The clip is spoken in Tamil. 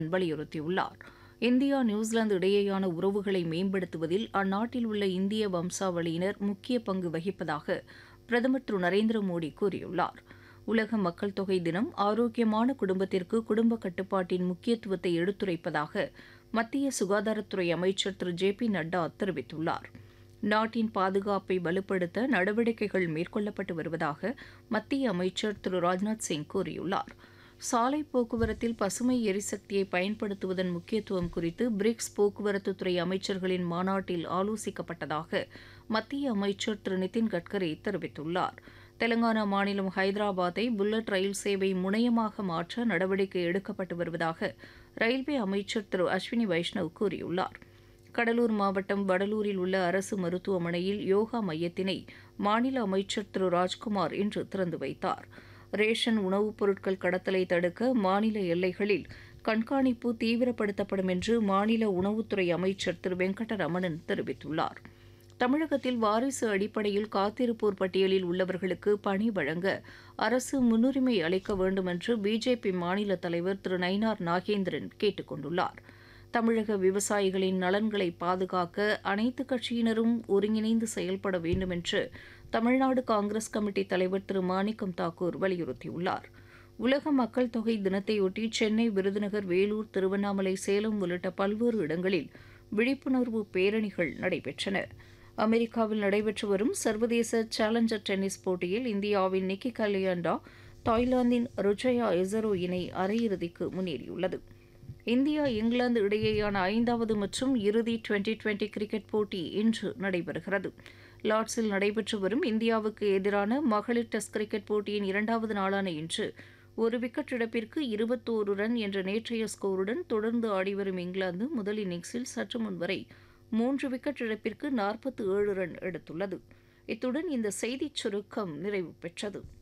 வலியுறுத்தியுள்ளார் இந்தியா நியூசிலாந்து இடையேயான உறவுகளை மேம்படுத்துவதில் அந்நாட்டில் உள்ள இந்திய வம்சாவளியினர் முக்கிய பங்கு வகிப்பதாக பிரதமர் திரு நரேந்திர மோடி கூறியுள்ளார் உலக மக்கள் தொகை தினம் ஆரோக்கியமான குடும்பத்திற்கு குடும்ப கட்டுப்பாட்டின் முக்கியத்துவத்தை எடுத்துரைப்பதாக மத்திய சுகாதாரத்துறை அமைச்சர் திரு ஜே பி நட்டா தெரிவித்துள்ளார் நாட்டின் பாதுகாப்பை வலுப்படுத்த நடவடிக்கைகள் மேற்கொள்ளப்பட்டு வருவதாக மத்திய அமைச்சர் திரு ராஜ்நாத் சிங் கூறியுள்ளார் சாலை போக்குவரத்தில் பசுமை எரிசக்தியை பயன்படுத்துவதன் முக்கியத்துவம் குறித்து பிரிக்ஸ் போக்குவரத்துத்துறை அமைச்சர்களின் மாநாட்டில் ஆலோசிக்கப்பட்டதாக மத்திய அமைச்சர் திரு நிதின் கட்கரி தெரிவித்துள்ளார் தெலங்கானா மாநிலம் ஹைதராபாத்தை புல்லட் ரயில் சேவை முனையமாக மாற்ற நடவடிக்கை எடுக்கப்பட்டு வருவதாக ரயில்வே அமைச்சர் திரு அஸ்வினி வைஷ்ணவ் கூறியுள்ளார் கடலூர் மாவட்டம் வடலூரில் உள்ள அரசு மருத்துவமனையில் யோகா மையத்தினை மாநில அமைச்சர் திரு ராஜ்குமார் இன்று திறந்து வைத்தார் ரேஷன் உணவுப் பொருட்கள் கடத்தலை தடுக்க மாநில எல்லைகளில் கண்காணிப்பு தீவிரப்படுத்தப்படும் என்று மாநில உணவுத்துறை அமைச்சர் திரு வெங்கடரமணன் தெரிவித்துள்ளார் தமிழகத்தில் வாரிசு அடிப்படையில் காத்திருப்போர் பட்டியலில் உள்ளவர்களுக்கு பணி வழங்க அரசு முன்னுரிமை அளிக்க வேண்டும் என்று பிஜேபி மாநில தலைவர் திரு நயினார் நாகேந்திரன் கேட்டுக் கொண்டுள்ளார் தமிழக விவசாயிகளின் நலன்களை பாதுகாக்க அனைத்து கட்சியினரும் ஒருங்கிணைந்து செயல்பட வேண்டும் என்று தமிழ்நாடு காங்கிரஸ் கமிட்டி தலைவர் திரு மாணிக்கம் தாக்கூர் வலியுறுத்தியுள்ளார் உலக மக்கள் தொகை தினத்தையொட்டி சென்னை விருதுநகர் வேலூர் திருவண்ணாமலை சேலம் உள்ளிட்ட பல்வேறு இடங்களில் விழிப்புணர்வு பேரணிகள் நடைபெற்றன அமெரிக்காவில் நடைபெற்று வரும் சர்வதேச சேலஞ்சர் டென்னிஸ் போட்டியில் இந்தியாவின் நிக்கி கலியாண்டா தாய்லாந்தின் ருஜயா எசரோ இணை அரையிறுதிக்கு முன்னேறியுள்ளது இந்தியா இங்கிலாந்து இடையேயான ஐந்தாவது மற்றும் இறுதி டுவெண்டி டுவெண்டி கிரிக்கெட் போட்டி இன்று நடைபெறுகிறது லார்ட்ஸில் நடைபெற்று வரும் இந்தியாவுக்கு எதிரான மகளிர் டெஸ்ட் கிரிக்கெட் போட்டியின் இரண்டாவது நாளான இன்று ஒரு விக்கெட் இழப்பிற்கு இருபத்தோரு ரன் என்ற நேற்றைய ஸ்கோருடன் தொடர்ந்து ஆடிவரும் இங்கிலாந்து முதல் இன்னிங்ஸில் சற்று முன் வரை மூன்று விக்கெட் இழப்பிற்கு நாற்பத்தி ஏழு ரன் எடுத்துள்ளது இத்துடன் இந்த செய்திச் சுருக்கம் நிறைவு பெற்றது